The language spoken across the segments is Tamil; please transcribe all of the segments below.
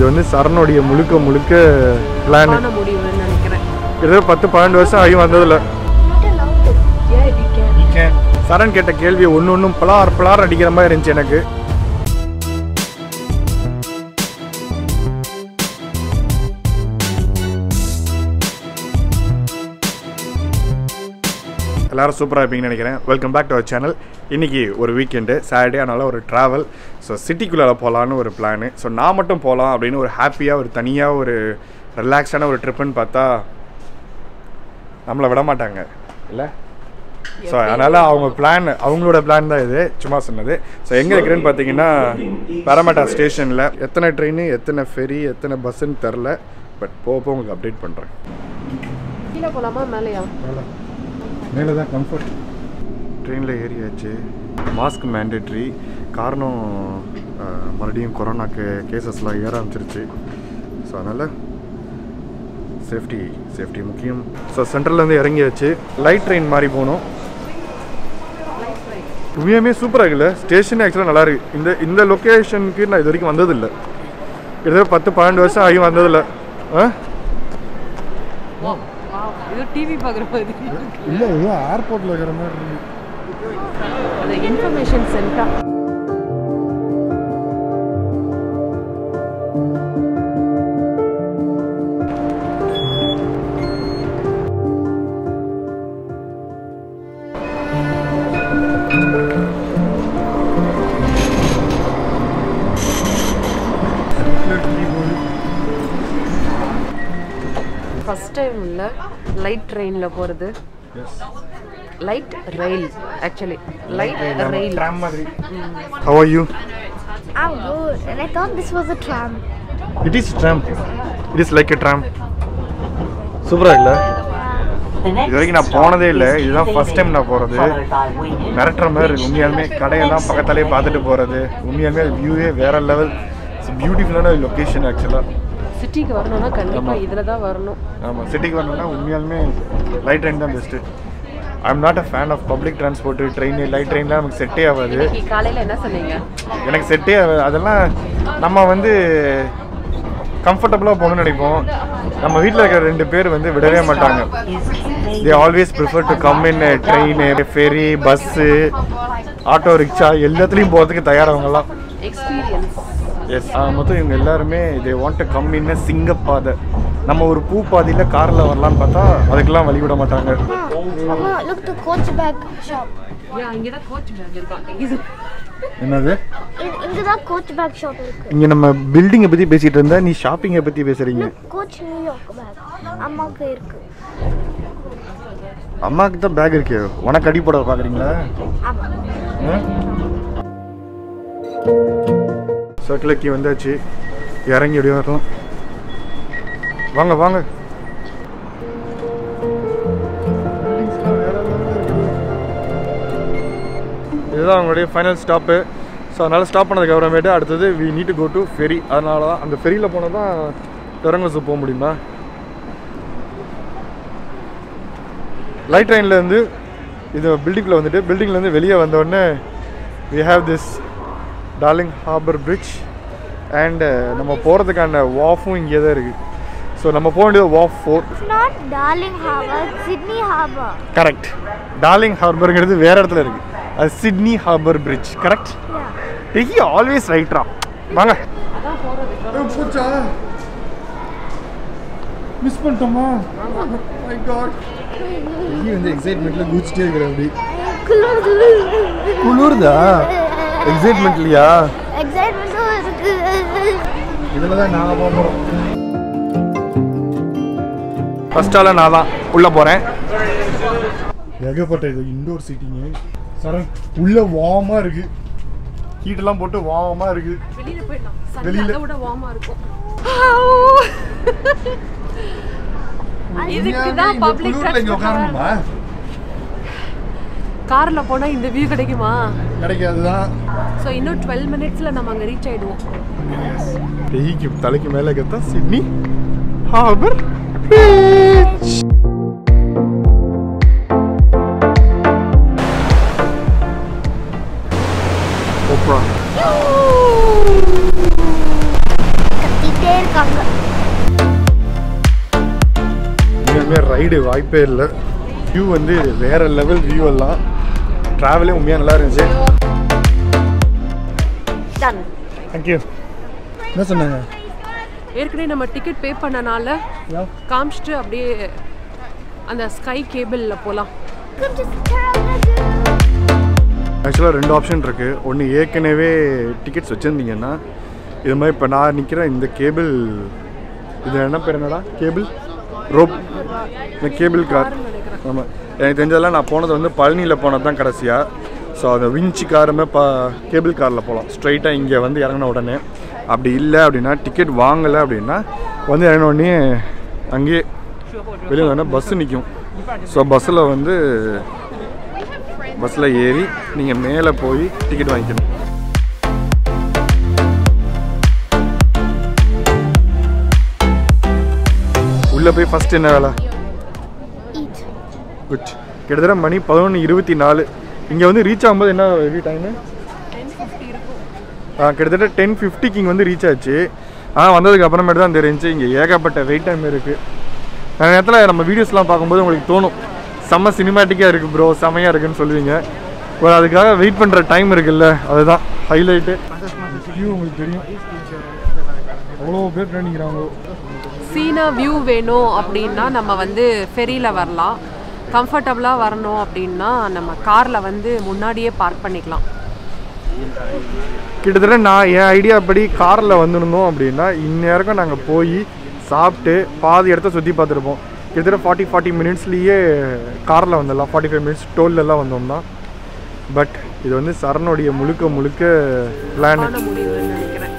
இது வந்து சரணுடைய முழுக்க முழுக்க பிளான் பண்ண முடியும்னு நினைக்கிறேன் கிட்டத்தட்ட பத்து பன்னெண்டு வருஷம் ஆகி வந்ததில்ல Yeah, we can. சரண் கேட்ட கேள்வி ஒன்று ஒன்றும் பலார் பலார் அடிக்கிற மாதிரி இருந்துச்சு எனக்கு எல்லாரும் சூப்பராக இருப்பீங்கன்னு நினைக்கிறேன் welcome back to our channel இன்றைக்கி ஒரு வீக்கெண்டு சாட்டர்டே அதனால் ஒரு ட்ராவல் ஸோ சிட்டிக்குள்ளே போகலான்னு ஒரு பிளானு ஸோ நான் மட்டும் போகலாம் அப்படின்னு ஒரு ஹாப்பியாக ஒரு தனியாக ஒரு ரிலாக்ஸான ஒரு ட்ரிப்புன்னு பார்த்தா நம்மளை விட மாட்டாங்க இல்லை ஸோ அதனால் அவங்க பிளான் அவங்களோட பிளான் தான் இது சும்மா சொன்னது ஸோ எங்கே இருக்கிறேன்னு பார்த்தீங்கன்னா பரமட்டா ஸ்டேஷனில் எத்தனை ட்ரெயின் எத்தனை ஃபெரி எத்தனை பஸ்ஸுன்னு தெரில பட் போக போக உங்களுக்கு அப்டேட் பண்ணுறேன் கீழே போலாமா மேலையா மேலே தான் கம்ஃபர்ட் ட்ரெயினில் ஏறியாச்சு மாஸ்க் மேண்டேட்ரி காரணம் அஹ், மறுபடியும் கொரோனாக்கு கேசஸ்லாம் ஏற ஆரம்பிச்சிருச்சு ஸோ அதனால் சேஃப்டி சேஃப்டி முக்கியம் ஸோ சென்ட்ரல்லேருந்து இறங்கியாச்சு லைட் ட்ரெயின் மாதிரி போகணும் உண்மையுமே சூப்பராக இருக்குல்ல ஸ்டேஷன் ஆக்சுவலாக நல்லா இருக்கு இந்த இந்த லொக்கேஷனுக்கு நான் இது வரைக்கும் வந்ததில்லை கிட்டத்தட்ட பத்து பன்னெண்டு வருஷம் ஆகி வந்ததில்லை ஆ இது டிவி பார்க்குற மாதிரி இல்லை ஏதோ ஏர்போர்ட்டில் இருக்கிற மாதிரி இருக்கு அது இன்ஃபர்மேஷன் சென்டர் ஃபர்ஸ்ட் டைம் இல்லை லைட் ட்ரெயினில் போகிறது light rail actually light rail tram மாதிரி how are you Oh, good. And I thought this was a tram. It is tram it is like a tram சூப்பராக இல்லை இது வரைக்கும் நான் போனதே இல்லை இதுதான் ஃபர்ஸ்ட் டைம் நான் போகிறது மிரட்டுற மாதிரி இருக்கு உண்மையாலுமே கடையெல்லாம் பக்கத்தாலே பார்த்துட்டு போகிறது உண்மையாலுமே அது வியூவே வேற லெவல் இட்ஸ் பியூட்டிஃபுல்லான லொக்கேஷன் ஆக்சுவலாக சிட்டிக்கு வரணும்னா கண்டிப்பா இதுல தான் வரணும் ஆமாம் சிட்டிக்கு வரணும்னா உண்மையாலுமே லைட் ட்ரெயின் தான் best I am not a fan of public transport train light ட்ரெயின்லாம் நமக்கு செட்டே ஆகாது இன்னைக்கு காலையில என்ன சொன்னீங்க எனக்கு செட்டே ஆகாது அதெல்லாம் நம்ம வந்து கம்ஃபர்டபுளாக போகணும்னு நினைப்போம் நம்ம வீட்டில் இருக்கிற ரெண்டு பேர் வந்து விடவே மாட்டாங்க they always prefer to come in train ferry bus auto rickshaw எல்லாத்துலேயும் போகிறதுக்கு தயாராகவங்கலாம் எக்ஸ்பீரியன்ஸ் எஸ் மொத்தம் இவங்க எல்லாருமே they want to come in சிங்கப்பாதை நம்ம ஒரு பூ பாதையில் காரில் வரலான்னு பார்த்தா அதுக்கெல்லாம் வழி விட மாட்டாங்க Mama, look the coach bag shop. யா இங்க தான் கோச் பேக் இருக்கான் இது என்னது இ- இங்கதான் கோச் பேக் ஷாப் இருக்கு இங்கே நம்ம பில்டிங்கை பற்றி பேசிகிட்டு இருந்தா நீ ஷாப்பிங்கை பற்றி பேசுகிறீங்க கோச் நியூயார்க் பேக் அம்மாக்கு இருக்கு அம்மாவுக்கு தான் பேக் இருக்கு உனக்கு அடி போட பார்க்குறீங்களா ஆமா சர்க்கிளக்கி வந்தாச்சு இறங்கி எப்படியும் வரலாம் வாங்க வாங்க இதுதான் அவங்களுடைய ஃபைனல் ஸ்டாப்பு ஸோ அதனால் ஸ்டாப் பண்ணதுக்கு அப்புறமேட்டு அடுத்தது we need to go to ferry அதனால தான் அந்த ஃபெரியில் போனால் தான் திறங்கசு போக முடியுமா லைட் ட்ரெயின்லேருந்து இது பில்டிங்கில் வந்துட்டு பில்டிங்லேருந்து வெளியே வந்தோடனே we have this Darling Harbour bridge and நம்ம போகிறதுக்கான வாஃபும் இங்கே தான் இருக்குது ஸோ நம்ம போக வேண்டியது wharf four It's not Darling Harbor, it's Sydney Harbor. Correct Darling ஹார்பருங்கிறது வேற இடத்துல இருக்குது அது Sydney Harbour bridge correct Yeah. டெஹி ஆல்வேஸ் ரைட்ரா வாங்க பூச்சா மிஸ் பண்ணிட்டோமா மை காட் டெஹி வந்து எக்ஸைட்மெண்ட்டில் குதிச்சிட்டே இருக்கிற அப்படி குளிருதா எக்ஸைட்மெண்ட்லையா Excitement இருக்கு இதில் தான் நாங்கள் போக போகிறோம் ஃபஸ்ட்டால் நான் தான் உள்ளே போகிறேன் ஏகப்பட்ட இது இண்டோர் சீட்டிங்கு சரண் உள்ள வார்மாக இருக்கு ஹீட்டெல்லாம் போட்டு வார்மாக இருக்கு வெளியில போயிடலாம் வெளியில. வெளியில விட வார்மா இருக்கும் இதுக்கு தான் பப்ளிக் கார்ல போனா இந்த வியூ கிடைக்குமா கிடைக்காதுதான் ஸோ இன்னும் டுவெல் மினிட்ஸ்ல நம்ம அங்க ரீச் ஆயிடுவோம் டெய்க்கு தலைக்கு மேலே கத்தா சிட்னி ஹார்பர் பீச் ஓப்ரா கத்திட்டே இருக்காங்க உண்மையாலுமே ரைடு வாய்ப்பே இல்லை வியூ வந்து வேற லெவல் வியூ எல்லாம் ட்ராவலே உண்மையாக நல்லா இருந்துச்சு டன் தேங்க்யூ என்ன சொன்னாங்க ஏற்கனவே நம்ம டிக்கெட் பே பண்ணனால காமிச்சிட்டு அப்படியே அந்த ஸ்கை கேபிளில் போகலாம் Welcome to Sarawak. ஆக்சுவலாக ரெண்டு ஆப்ஷன் இருக்குது ஒன்று ஏற்கனவே டிக்கெட்ஸ் வச்சுருந்தீங்கன்னா இது மாதிரி இப்போ நான் நிற்கிற இந்த கேபிள் இது என்ன பேர் என்னடா கேபிள் ரோப் இந்த கேபிள் கார் ஆமாம் எனக்கு தெரிஞ்சதெல்லாம் நான் போனது வந்து பழனியில் போனது தான் கடைசியாக ஸோ அந்த விஞ்சி காருமே ப கேபிள் காரில் போகலாம் ஸ்ட்ரைட்டாக இங்கே வந்து இறங்கின உடனே அப்படி இல்லை அப்படின்னா டிக்கெட் வாங்கலை அப்படின்னா வந்து இறங்கின உடனே அங்கேயே வெளியே வந்தோடனே பஸ்ஸு நிற்கும் ஸோ பஸ்ஸில் வந்து பஸ்ஸில் ஏறி நீங்கள் மேலே போய் டிக்கெட் வாங்கிக்கணும் உள்ளே போய் ஃபஸ்ட் என்ன வேலை Eat. குட் கிட்டத்தட்ட மணி பதினொன்று இருபத்தி நாலு இங்கே வந்து ரீச் ஆகும்போது என்ன டைமு ஆ கிட்டத்தட்ட டென் ஃபிஃப்டிக்கு இங்கே வந்து ரீச் ஆச்சு ஆனால் வந்ததுக்கு அப்புறமேட்டு தான் தெரிஞ்சு இங்கே ஏகப்பட்ட வெயிட் டைம் இருக்குது நிறைய நேரத்தில் நம்ம வீடியோஸ்லாம் பார்க்கும்போது உங்களுக்கு தோணும் செம்ம சினிமேட்டிக்காக இருக்குது ப்ரோ செம்மையாக இருக்குன்னு சொல்லுவீங்க ஒரு அதுக்காக வெயிட் பண்ணுற டைம் இருக்குல்ல அதுதான் ஹைலைட்டு வியூ உங்களுக்கு தெரியும் அவ்வளோ பேர் நினைக்கிறாங்க சீனா வியூ வேணும் அப்படின்னா நம்ம வந்து ஃபெரியில் வரலாம் கம்ஃபர்டபுளாக வரணும் அப்படின்னா நம்ம காரில் வந்து முன்னாடியே பார்க் பண்ணிக்கலாம் கிட்டத்தட்ட நான் என் ஐடியா படி காரில் வந்திருந்தோம் அப்படின்னா இந்நேரம் நாங்கள் போய் சாப்பிட்டு பாதி இடத்த சுற்றி பார்த்துருப்போம் கிட்டத்தட்ட ஃபார்ட்டி ஃபார்ட்டி மினிட்ஸ்லேயே காரில் வந்துடலாம் ஃபார்ட்டி ஃபைவ் மினிட்ஸ் டோல்லெல்லாம் வந்தோம்னா பட் இது வந்து சரணுடைய முழுக்க முழுக்க பிளான் காண முடியும்னு நினைக்கிறேன்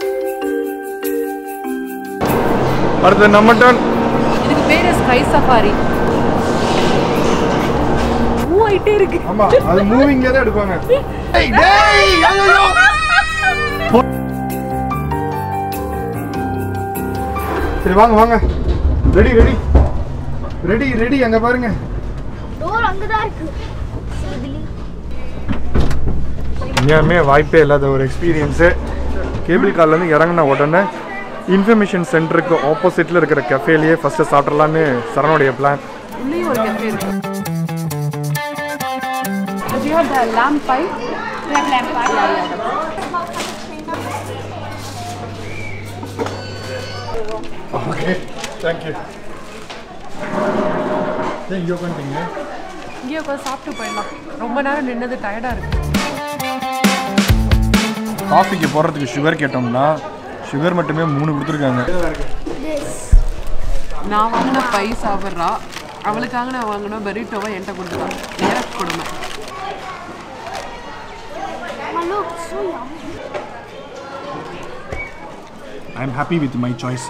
அடுத்து நம்ம டர்ன் இதுக்கு பேர் ஸ்கை சஃபாரி மூவ் ஆயிட்டே இருக்கு ஆமாம் அது மூவிங்கே தான் எடுப்பாங்க சரி வாங்க வாங்க ரெடி ரெடி ரெடி ரெடி அங்கே பாருங்க Door அங்கதான் இருக்கு சிவிலி உண்மையாலுமே வாய்ப்பே இல்லாத ஒரு எக்ஸ்பீரியன்ஸு கேபிள் கார்லேருந்து இறங்கின உடனே இன்ஃபர்மேஷன் சென்டருக்கு ஆப்போசிட்டில் இருக்கிற கஃபேலேயே ஃபஸ்ட்டு சாப்பிட்றலான்னு சரணுடைய பிளான் உள்ளேயும் ஒரு கெஃபே இருக்கு Do you have the lamb pie? We have lamb pie. Yeah, yeah. Okay thank you இங்கே உட்காந்துட்டீங்க இங்கேயே உட்காந்து சாப்பிட்டு போயிடலாம் ரொம்ப நேரம் நின்னது டயர்டாக இருக்கு காஃபிக்கு போடுறதுக்கு சுகர் கேட்டோம்னா சுகர் மட்டுமே மூணு கொடுத்துருக்காங்க நான் வாங்கின பை சாப்பிட்றா அவளுக்காக நான் வாங்கின பெரிட்டோவை என்கிட்ட கொடுத்துட்டான் நேரம் கொடுமை Oh, look, so yummy. I am happy with my choice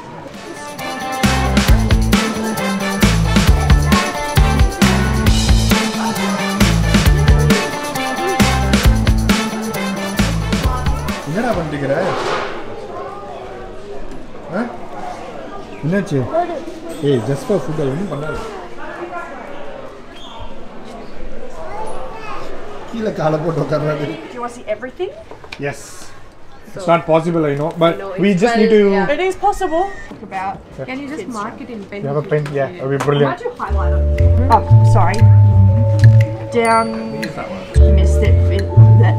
என்னடா பண்ணிக்கிற என்னாச்சு ஏய் ஜஸ்ட் ஃபார் ஃபுட் அது ஒன்றும் பண்ணாது கீழே காலை போட்டு உட்கார்றாரு Do you want to see everything? Yes it's not possible I know but know, we it's just need well, to yeah. It is possible. Talk about. Can you just mark it in pen? you have a pen yeah that'll be brilliant Why'd you highlight it? Oh, sorry. Down. You missed it. Fin- That.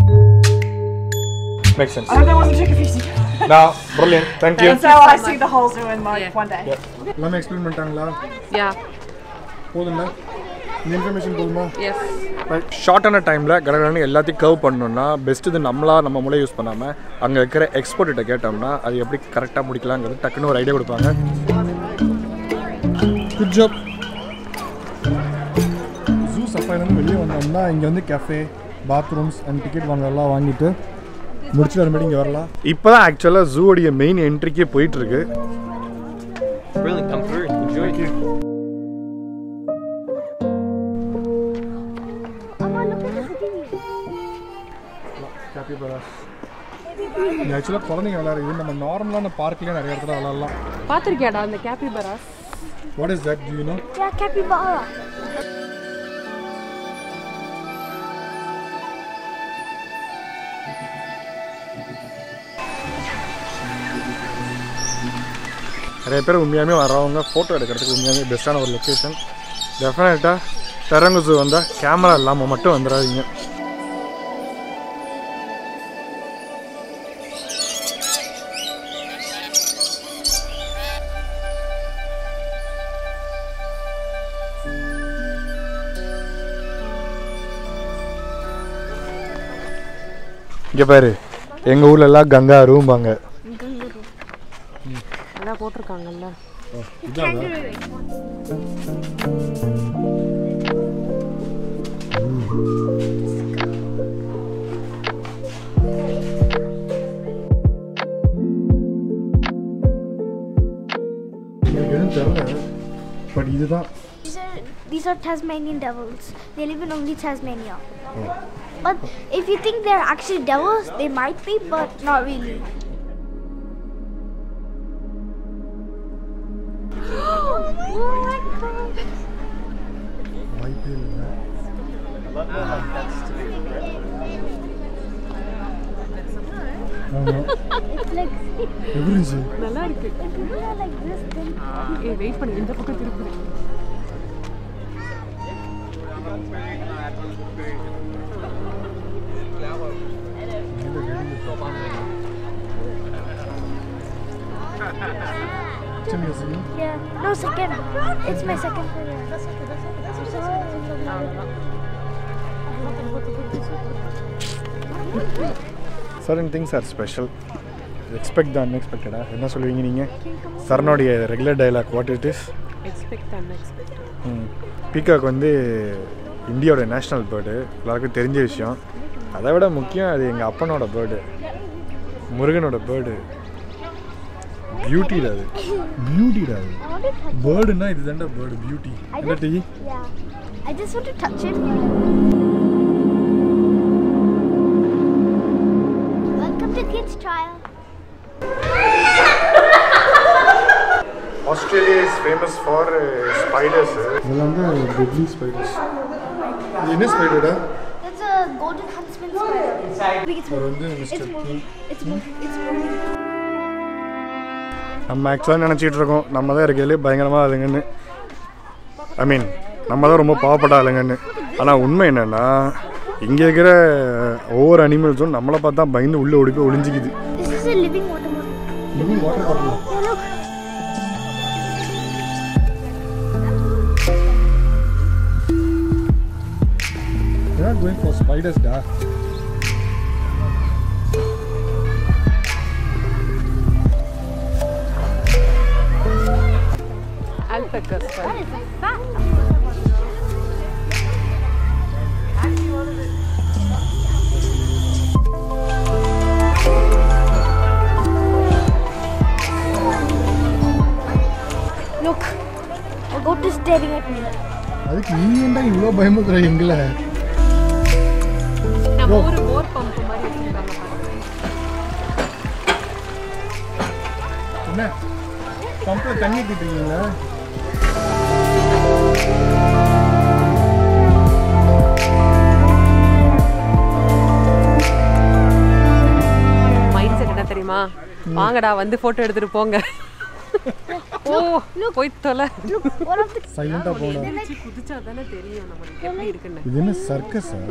makes sense I hope that wasn't too confusing. now brilliant thank you And so I see the whole zoo in like Yeah. one day. எல்லாமே எக்ஸ்பிளைன் பண்ணிட்டாங்களா Yeah. போதும்ல இந்த இன்ஃபர்மேஷன் போதுமா Yes. ஷார்ட்டான டைமில் கடகடன்னு எல்லாத்தையும் கர்வ் பண்ணணும்னா பெஸ்ட் இது நம்மளா நம்ம மூளை யூஸ் பண்ணாமல் அங்கே இருக்கிற எக்ஸ்பர்ட்ட கேட்டோம்னா அது எப்படி கரெக்டாக முடிக்கலாங்கிறது டக்குன்னு ஒரு ஐடியா கொடுப்பாங்க குட் ஜாப் ஜூ சஃபாரிலேருந்து வெளியே வந்தோம்னா இங்கே வந்து கேஃபே பாத்ரூம்ஸ் அண்ட் டிக்கெட் வாங்கலாம் வாங்கிட்டு முடிச்சுட்டு வரும்போது இங்கே வரலாம் இப்போ தான் ஆக்சுவலாக ஜூவோடைய மெயின் என்ட்ரிக்கே போயிட்டுருக்கு Brilliant, come through. Enjoy. Amma, look at the city. கேபிபராஸ் இது ஆக்சுவலாக குழந்தைங்க விளையாடுறது நம்ம நார்மலான பார்க்லேயே நிறைய இடத்துல விளையாடலாம் பார்த்துருக்கியாடா அந்த capybaras what is that you know Yeah, capybara. நிறைய பேர் உண்மையாலுமே வர்றவங்க ஃபோட்டோ எடுக்கிறதுக்கு உண்மையாலுமே பெஸ்ட்டான ஒரு லொக்கேஷன் டெஃபினட்டாக தெரங்கு ஜூ வந்தால் கேமரா இல்லாமல் மட்டும் வந்துடாதீங்க இங்கே பாரு எங்கள் ஊர்ல எல்லாம் கங்காரும்பாங்க அதான் போட்டிருக்காங்கல்ல எனக்கு எதுவும் தெரியல பட் இதுதான் These are these are Tasmanian devils. They live in only Tasmania. But if you think they're actually devils, they might be, but not really. oh my god! வாய்ப்பே இல்லை ஆமாம் It's like எப்படி இருந்துச்சு நல்லா இருக்கு if you are like this, then ஏ வெயிட் பண்ணு இந்த பக்கம் திருப்பி சின்ன வயசுல yeah. No second. It's my second favorite. That's okay. That's okay. That's certain things are special expect the அன்எக்ஸ்பெக்டடா என்ன சொல்லுவீங்க நீங்கள் சரணுடைய regular dialogue what it is expect unexpected peacock வந்து இந்தியாவோட நேஷ்னல் பேர்டு எல்லாருக்கும் தெரிஞ்ச விஷயம் அதை விட முக்கியம் அது எங்கள் அப்பனோட பேர்டு முருகனோட பேர்டு பியூட்டிடா அது பியூட்டிடா அது I want to touch. பேர்டுன்னா இது தாண்டா பேர்டு பியூட்டி I என்ன just, டீ yeah. I just want to touch it. Welcome to Kids Trial. Australia is famous for spiders இதெல்லாம் வந்து டெட்லி ஸ்பைடர்ஸ் இது என்ன ஸ்பைடர்டா That's a golden huntsman spider. I think it's அது moving. வந்து It's mister moving. It's moving. It's moving. நம்ம ஆக்சுவலாக நினச்சிட்டு இருக்கோம் நம்ம தான் இருக்கையிலே பயங்கரமாக ஆளுங்கன்னு ஐ மீன் நம்ம தான் ரொம்ப பாவப்பட்ட ஆளுங்கன்னு ஆனால் உண்மை என்னென்னா இங்கே இருக்கிற ஒவ்வொரு அனிமல்ஸும் நம்மளை பார்த்தா பயந்து உள்ளே ஓடி போய் ஒளிஞ்சிக்குது This is a living water bottle. Water bottle Yeah, look. not going for spiders, da. Alpacas. That is a fat. Look, a goat is staring at me. அதுக்கு நீ ஏன்டா இவ்வளோ பயமுத்துற எங்களை நம்ம ஒரு போர் பம்ப் மாதிரி வச்சிருக்காங்க பாருங்க. என்ன பம்பில் தண்ணி ஊற்றிட்டீங்களா மைண்ட் செட் என்ன தெரியுமா வாங்கடா வந்து போட்டோ எடுத்துட்டு போங்க ஓ போய் தொலை One of the சைலண்டாக போகணும் எந்திரிச்சு குதிச்சா தானே தெரியும் நம்மளுக்கு எப்படி இருக்குன்னு இது என்ன சர்க்கஸா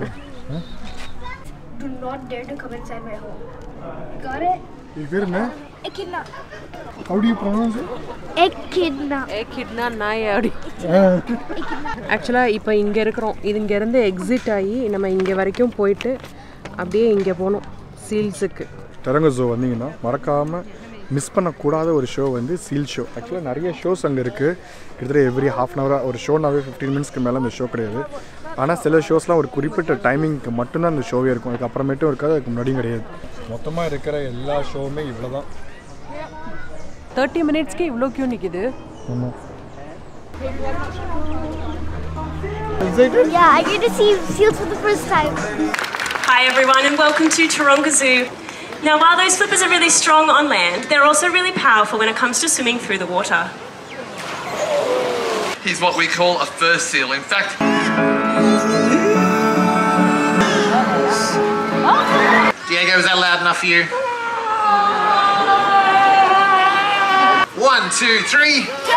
do not dare to come inside my home. Got it? இது பேர் என்ன Echidna. How do you pronounce it? Echidna. ஏ கிட்னா நாய் அப்படி ஆக்சுவலாக இப்போ இங்கே இருக்கிறோம் இது இங்கேருந்து எக்ஸிட் ஆகி நம்ம இங்கே வரைக்கும் போயிட்டு அப்படியே இங்கே போகணும் சீல்ஸுக்கு தெரங்க ஷோ வந்தீங்கன்னா மறக்காமல் மிஸ் பண்ணக்கூடாத ஒரு ஷோ வந்து சீல் ஷோ ஆக்சுவலாக நிறைய ஷோஸ் அங்கே இருக்குது கிட்டத்தட்ட எவ்ரி ஹாஃப் அன் ஹவராக ஒரு ஷோனாவே ஃபிஃப்டீன் மினிட்ஸ்க்கு மேலே அந்த ஷோ கிடையாது ஆனால் சில ஷோஸ்லாம் ஒரு குறிப்பிட்ட டைமிங்க்கு மட்டும்தான் அந்த ஷோவே இருக்கும் அதுக்கு அப்புறமேட்டும் இருக்காது அதுக்கு முன்னாடியும் கிடையாது மொத்தமாக இருக்கிற எல்லா ஷோவுமே இவ்வளோ தான் தேர்ட்டி மினிட்ஸ்க்கு இவ்வளோ க்யூ நிற்கிது ஆமாம் Yeah, I get to see seals for the first time. Hi everyone and welcome to Taronga Zoo. Now while those flippers are really strong on land, they're also really powerful when it comes to swimming through the water. He's what we call a fur seal. In fact, Diego, is that loud enough for you? One, two, three.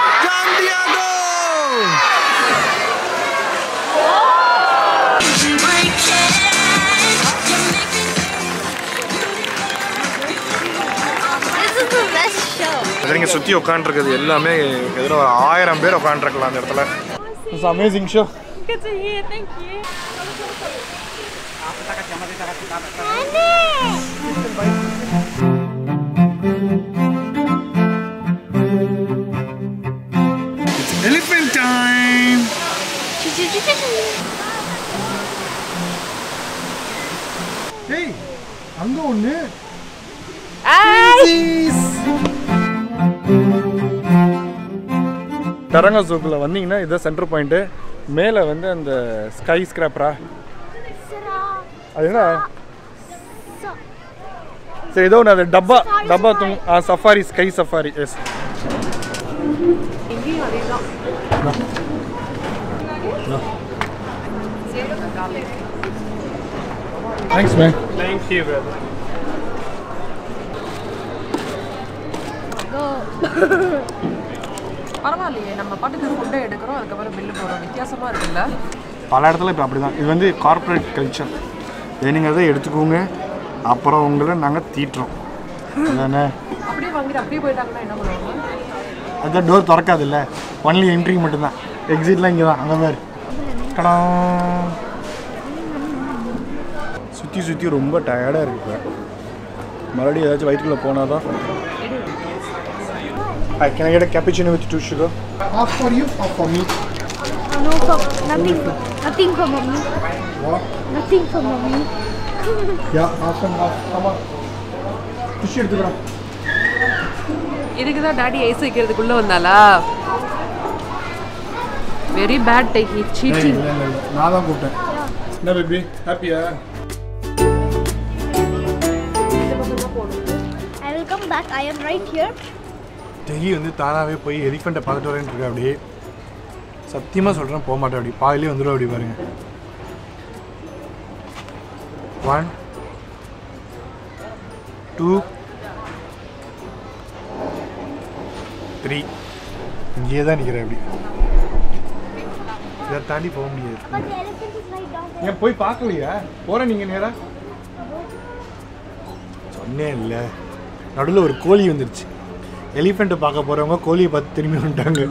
This is the best show. நீங்க சுத்தி உட்காந்துருக்குது எல்லாமே எதிர ஒரு ஆயிரம் பேர் உட்காந்துருக்கலாம் அந்த இடத்துல it's amazing show Good to hear, thank you. Elephant time ஏய் அங்க ஒண்ணு தரங்க சூக்கில் வந்தீங்கன்னா இதான் சென்டர் பாயிண்ட்டு மேலே வந்து அந்த ஸ்கை ஸ்கிராப்பரா அது என்ன சரி ஏதோ ஒன்று அது டப்பா டப்பா தூங் ஆ சஃபாரி ஸ்கை சஃபாரி எஸ் இங்கேயும் அதே தான் thanks ma'am Thank you, brother. பரவாயில்லையே நம்ம பாட்டுக்கு ஃபுட்டை எடுக்கிறோம் அதுக்கப்புறம் பில்லு போடுறோம் வித்தியாசமா இருக்குல்ல பல இடத்துல இப்போ அப்படி தான் இது வந்து கார்ப்பரேட் கல்ச்சர் வேணுங்கிறத எடுத்துக்கோங்க அப்புறம் உங்களை நாங்கள் தீட்டுறோம் அதானே அப்படியே வாங்கிட்டு அப்படியே போயிட்டாங்கன்னா என்ன பண்ணுவாங்க அதான் டோர் திறக்காது இல்லை ஒன்லி என்ட்ரி மட்டும்தான் எக்ஸிட்லாம் இங்கே தான் அங்கே மாதிரி கடா சுற்றி சுற்றி ரொம்ப டயர்டாக இருக்கு இப்போ மறுபடியும் ஏதாச்சும் வயிற்றுக்குள்ளே போனால் தான் Hi, can I get a cappuccino with two sugar? Half for you, half for me. No, for, nothing, for, nothing for mommy. What? Nothing for mommy. Yeah, half and half. Come on. Fish எடுத்துக்கிறோம் இதுக்கு தான் டாடி ஐஸ் வைக்கிறதுக்குள்ள வந்தாளா வெரி பேட் டேக் இல்லை சீட்டிங் இல்லை இல்லை நான் தான் கூப்பிட்டேன் என்ன பேபி ஹாப்பியா I will come back. I am right here. Daily வந்து தானாகவே போய் எலிஃபெண்ட்டை பார்த்துட்டு வரேன்னு இருக்கா அப்படியே சத்தியமாக சொல்கிறேன் போக மாட்டேன் அப்படி பாதிலே வந்துடும் அப்படி பாருங்க ஒன் டூ த்ரீ இங்கேயே தான் நிற்கிறேன் அப்படி இதை தாண்டி போக முடியாது But the elephant is right down there. ஏன் போய் பார்க்கலையா போகிறேன் நீங்கள் நேரா சொன்னேன் இல்லை நடுவில் ஒரு கோழி வந்துருச்சு எலிஃபெண்ட்டை பார்க்க போகிறவங்க கோழியை பார்த்து திரும்பி வந்துட்டாங்க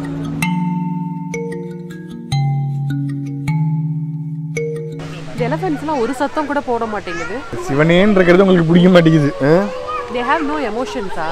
எலஃபென்ட்ஸ்லாம் ஒரு சத்தம் கூட போட மாட்டேங்குது சிவனேன்னு இருக்கிறது உங்களுக்கு பிடிக்க மாட்டேங்குது ஆ? தே ஹேவ் நோ எமோஷன்ஸா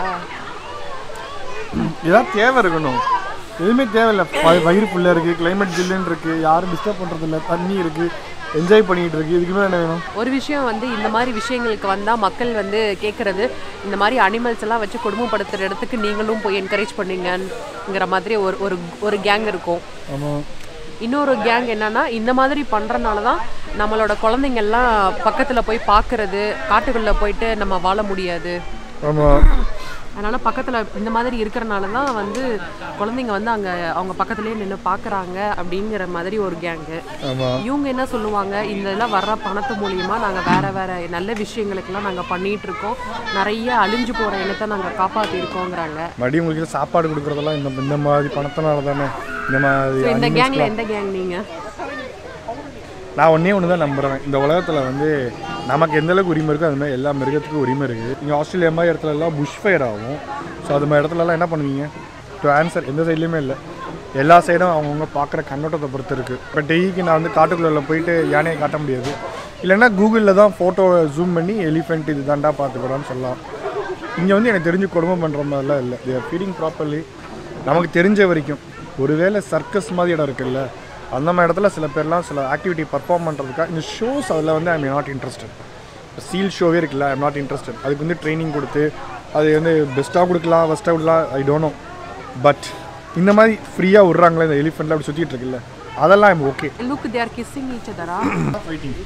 இதான் தேவை இருக்கணும் எதுவுமே தேவையில்லை வ- வயிறு ஃபுல்லாக இருக்குது கிளைமேட் ஜில்லுன்னு இருக்குது யாரும் டிஸ்டர்ப் பண்ணுறதில்ல தண்ணி இருக்குது என்ஜாய் பண்ணிகிட்டு இருக்கு இதுக்கு மேலே என்ன வேணும் ஒரு விஷயம் வந்து இந்த மாதிரி விஷயங்களுக்கு வந்தால் மக்கள் வந்து கேட்குறது இந்த மாதிரி அனிமல்ஸ் எல்லாம் வச்சு கொடுமைப்படுத்துகிற இடத்துக்கு நீங்களும் போய் என்கரேஜ் பண்ணுங்கங்கிற மாதிரி ஒரு ஒரு ஒரு கேங் இருக்கும் ஆமாம் இன்னொரு கேங் என்னன்னா இந்த மாதிரி பண்ணுறனால தான் நம்மளோட குழந்தைங்கள்லாம் பக்கத்தில் போய் பார்க்கறது காட்டுக்குள்ளே போயிட்டு நம்ம வாழ முடியாது ஆமாம் அதனால் பக்கத்தில் இந்த மாதிரி இருக்கிறனால தான் வந்து குழந்தைங்க வந்து அங்கே அவங்க பக்கத்துலேயே நின்று பார்க்குறாங்க அப்படிங்கிற மாதிரி ஒரு கேங்கு ஆமாம் இவங்க என்ன சொல்லுவாங்க இந்த இதெல்லாம் வர்ற பணத்து மூலியமா நாங்கள் வேற வேற நல்ல விஷயங்களுக்கெல்லாம் நாங்கள் பண்ணிட்டு இருக்கோம் நிறைய அழிஞ்சு போகிற இனத்தை நாங்கள் காப்பாற்றிருக்கோங்கிறாங்க மறுபடியும் உங்களுக்கு சாப்பாடு கொடுக்குறதெல்லாம் இந்த இந்த மாதிரி பணத்தினால தானே இந்த மாதிரி ஸோ இந்த animals கேங்கில் க்குலாம். எந்த கேங் நீங்கள் நான் ஒன்றே ஒன்று தான் நம்புகிறேன் இந்த உலகத்தில் வந்து நமக்கு எந்த அளவுக்கு உரிமை இருக்கோ அது மாதிரி எல்லா மிருகத்துக்கும் உரிமை இருக்குது இங்கே ஆஸ்திரேலியா மாதிரி இடத்துல எல்லாம் புஷ் ஃபயர் ஆகும் ஸோ அது மாதிரி இடத்துலலாம் என்ன பண்ணுவீங்க டு ஆன்சர் எந்த சைட்லேயுமே இல்லை எல்லா சைடும் அவங்கவுங்க பார்க்குற கண்ணோட்டத்தை பொறுத்து இருக்குது இப்போ டெய்லிக்கு நான் வந்து காட்டுக்குள்ளே போயிட்டு யானையை காட்ட முடியாது இல்லைன்னா கூகுளில் தான் ஃபோட்டோ ஜூம் பண்ணி எலிஃபெண்ட் இது தாண்டா பார்த்துக்கிறோன்னு சொல்லலாம் இங்கே வந்து எனக்கு தெரிஞ்சு கொடுமை பண்ணுற மாதிரிலாம் இல்லை தேர் ஃபீடிங் ப்ராப்பர்லி நமக்கு தெரிஞ்ச வரைக்கும் ஒருவேளை சர்க்கஸ் மாதிரி இடம் இருக்குல்ல அந்த மாதிரி இடத்துல சில பேர்லாம் சில ஆக்டிவிட்டி பர்ஃபார்ம் பண்ணுறதுக்காக இந்த ஷோஸ் அதில் வந்து ஐம் நாட் இன்ட்ரெஸ்டட் சீல் ஷோவே இருக்குல்ல ஐம் நாட் இன்ட்ரெஸ்டட் அதுக்கு வந்து ட்ரைனிங் கொடுத்து அது வந்து பெஸ்ட்டாக கொடுக்கலாம் ஃபஸ்ட்டாக கொடுக்கலாம் ஐ டோன்ட் நோ பட் இந்த மாதிரி ஃப்ரீயாக விட்றாங்களே இந்த எலிஃபெண்ட்டில் அப்படி சுற்றிட்டு இருக்குல்ல அதெல்லாம் I'm okay look they are kissing each அதரா fighting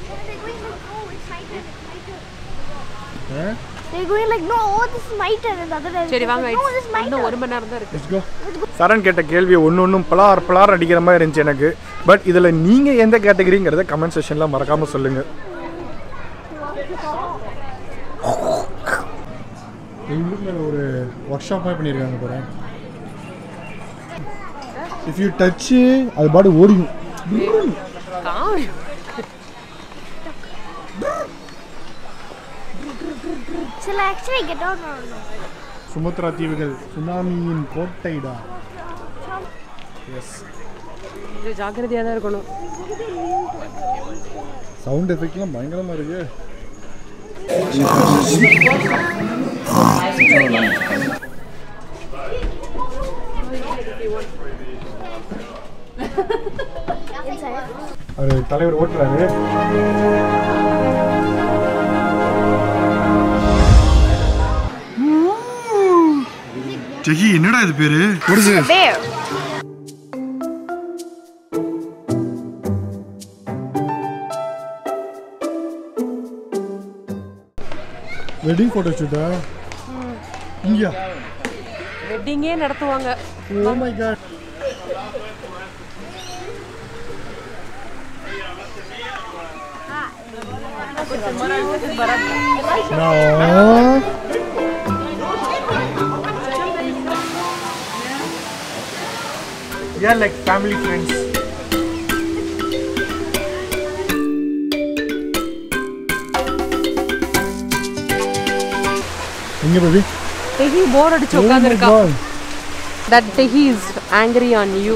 They're going like, no, oh, this is my turn. And the other elephant சரி is வாங்க like, no, this is my இன்னும் turn. ஒரு மணி நேரம் தான் இருக்கு சரண் கேட்ட கேள்வி ஒன்று ஒன்றும் பலார் பலார் அடிக்கிற மாதிரி இருந்துச்சு எனக்கு பட் இதில் நீங்கள் எந்த கேட்டகரிங்கிறத கமெண்ட் செஷனில் மறக்காமல் சொல்லுங்கள் ஒரு ஒர்க் ஷாப் மாதிரி பண்ணியிருக்காங்க போகிறேன் இஃப் யூ டச்சு அது பாட்டு ஓடிடும் காமி Shall I actually get on or no? Sumatra தீவுகள் சுனாமியின் கோட்டைடா இது ஜாக்கிரதையாக தான் இருக்கணும் சவுண்ட் எஃபெக்ட்லாம் பயங்கரமாக இருக்கு Inside. அவர் தலைவர் ஓட்டுறாரு ஜெகி என்னடா இது பேரு ஒரு Bear. வெட்டிங் ஃபோட்டோ ஷூட்டா இங்கயா வெட்டிங்கே நடத்துவாங்க oh my god No. Yeah, like family friends. எங்க பேபி டெஹி போர் அடிச்சு உட்காந்துருக்கா தட் டெஹி is angry on you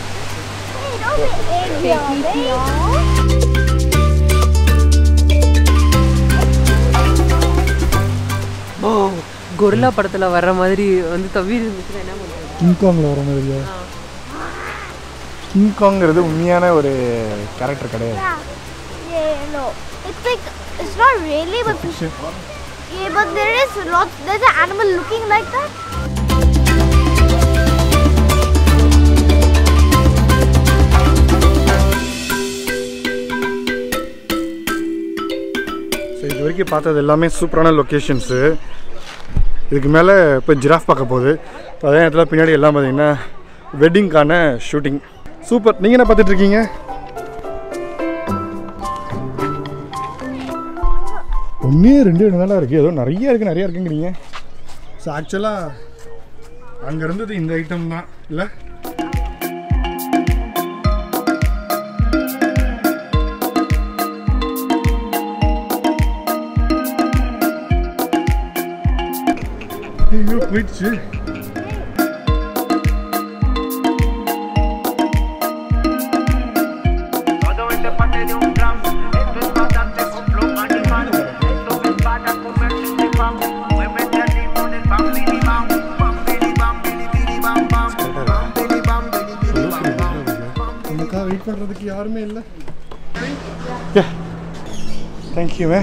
oh gorilla படத்துல வர்ற மாதிரி வந்து தவி இருந்துச்சுன்னா என்ன பண்றது கிங்காங்ல வர மாதிரியா கிங்காங்கிறது உண்மையான ஒரு கேரக்டர் கிடையாது Yeah. Yeah, no. It's like, it's not really, but. Yeah, but there is lots. There's an animal looking like that. So இது வரைக்கும் பார்த்தது எல்லாமே சூப்பரான லொக்கேஷன்ஸு இதுக்கு மேலே இப்போ ஜிராஃப் பார்க்க போகுது இப்போ அதே நேரத்தில் பின்னாடி எல்லாம் பார்த்தீங்கன்னா வெட்டிங்க்கான ஷூட்டிங் சூப்பர் நீங்கள் என்ன பார்த்துட்டு இருக்கீங்க ஒன்றே ரெண்டு ரெண்டு தானே இருக்குது ஏதோ நிறைய இருக்குது நிறைய இருக்குங்கிறீங்க ஸோ ஆக்சுவலாக அங்கே இருந்தது இந்த ஐட்டம் தான் இல்லை ஐயோ போயிடுச்சு Todo este parte de un plan, esto es bastante con flow animal. Esto es para comerse este pan. Muévete al ritmo del bam, bili bam. Bam, bili bam, bili bili bam bam. Bam, bili bam, bili bili bam bam. நமக்காக வெயிட் பண்ணுறதுக்கு யாருமே இல்லை தேங்க்யூ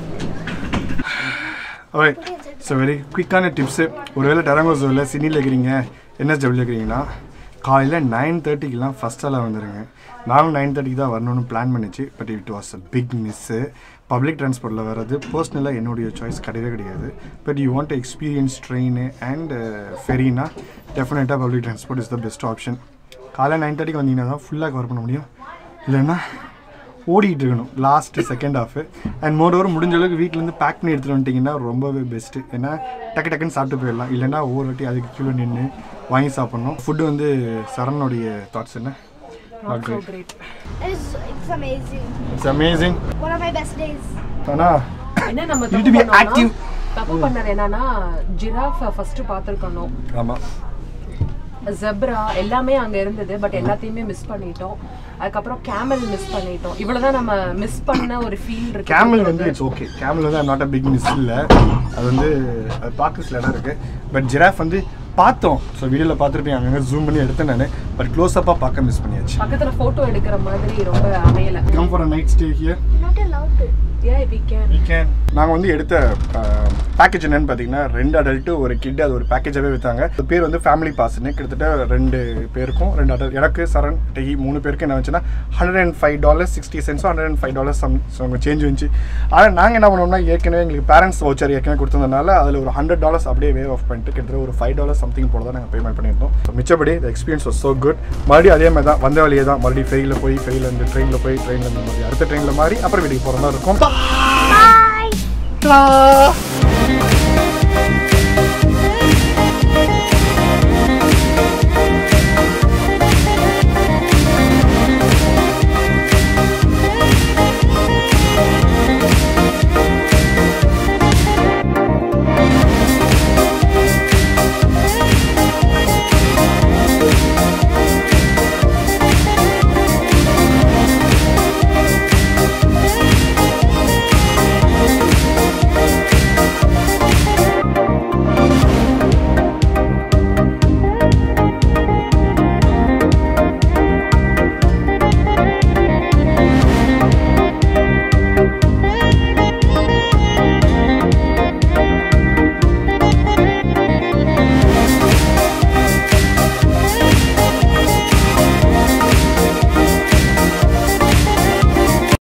ஓய் ஸோ வெரி குயிக்கான டிப்ஸு ஒருவேளை டெரங்கோசோவில் சினியில் இருக்கிறீங்க என்எஸ்டபிள்யூ இருக்கிறீங்கன்னா காலையில் நைன் தேர்ட்டிக்கெலாம் ஃபஸ்ட்டால் வந்துடுங்க நானும் நைன் தேர்ட்டிக்கு தான் வரணும்னு பிளான் பண்ணிச்சு but it was a big miss public டிரான்ஸ்போர்ட்டில் வர்றது பர்சனலாக என்னுடைய சாய்ஸ் கிடையவே கிடையாது but you want experience train and ஃபெரினா டெஃபினட்டாக public transport is the best option காலையில் நைன் தேர்ட்டிக்கு வந்தீங்கன்னா தான் ஃபுல்லாக கவர் பண்ண முடியும் இல்லைன்னா ஓடிட்டு இருக்கணும் last second half and moreover முடிஞ்ச அளவுக்கு வீட்டிலேருந்து பேக் பண்ணி எடுத்துகிட்டு வந்துட்டிங்கன்னா ரொம்பவே பெஸ்ட்டு ஏன்னா டக்கு டக்குன்னு சாப்பிட்டு போயிடலாம் இல்லைன்னா ஒவ்வொரு வாட்டி அதுக்கு கீழே நின்று வாங்கி சாப்பிட்ணும் ஃபுட்டு வந்து சரணுடைய தாட்ஸ் என்ன It's, it's amazing. It's amazing One of my best days. ஆனால் என்ன நம்ம You need தப்பு to be பண்ணோம்னா, active. தப்பு பண்ணது என்னன்னா ஜிராஃப் ஃபர்ஸ்ட் பார்த்துருக்கணும் ஆமாம் ஜெப்ரா எல்லாமே அங்க இருந்தது பட் எல்லாத்தையுமே மிஸ் பண்ணிட்டோம் அதுக்கப்புறம் கேமல் மிஸ் பண்ணிட்டோம் இவ்வளவுதான் நம்ம மிஸ் பண்ண ஒரு ஃபீல் இருக்கு கேமல் வந்து இட்ஸ் ஓகே கேமல் வந்து நாட் அ பிக் மிஸ் இல்லை அது வந்து அது பார்க்க சில இடம் இருக்குது பட் ஜிராஃப் வந்து பார்த்தோம் ஸோ வீடியோவில் பார்த்துருப்பீங்க அங்கங்கே ஜூம் பண்ணி எடுத்தேன் நான் பட் க்ளோஸ்அப்பாக பார்க்க மிஸ் பண்ணியாச்சு பக்கத்துல போட்டோ எடுக்கிற மாதிரி ரொம்ப அமையல come for a night stay here Not allowed to. Yeah, we can. Weekend நாங்கள் வந்து எடுத்த பேக்கேஜ் என்னன்னு பார்த்தீங்கன்னா ரெண்டு அடல்ட்டு ஒரு கிட் அது ஒரு பேக்கேஜாகவே விற்றாங்க அது பேர் வந்து ஃபேமிலி பாஸ்ன்னு கிட்டத்தட்ட ரெண்டு பேருக்கும் ரெண்டு அடல்ட் எனக்கு சரண் டெகி மூணு பேருக்கு என்ன வச்சுன்னா hundred and five dollars sixty cents so hundred and five dollars சம் அவங்க சேஞ்ச் வந்துச்சு ஆனால் நாங்கள் என்ன பண்ணோம்னா ஏற்கனவே எங்களுக்கு பேரண்ட்ஸ் வவுச்சர் ஏற்கனவே கொடுத்ததுனால அதில் ஒரு ஹண்ட்ரட் டாலர்ஸ் அப்படியே வேவ் ஆஃப் பண்ணிட்டு கிட்டத்தட்ட ஒரு ஃபைவ் டாலர்ஸ் சம்திங் போல தான் நாங்கள் பேமெண்ட் பண்ணியிருந்தோம் So, மிச்சபடி the experience was so good மறுபடியும் அதே மாதிரி தான் வந்த வழியே தான் மறுபடியும் ஃபெரியில் போய் ஃபெரியில் இருந்து ட்ரெயினில் போய் ட்ரெயினில் இருந்து மறுபடியும் அடுத்த ட்ரெயினில் மாறி அப்புறம் வீட்டுக்கு போகிற மாதிரி இருக்கும் Bye. Ta-da!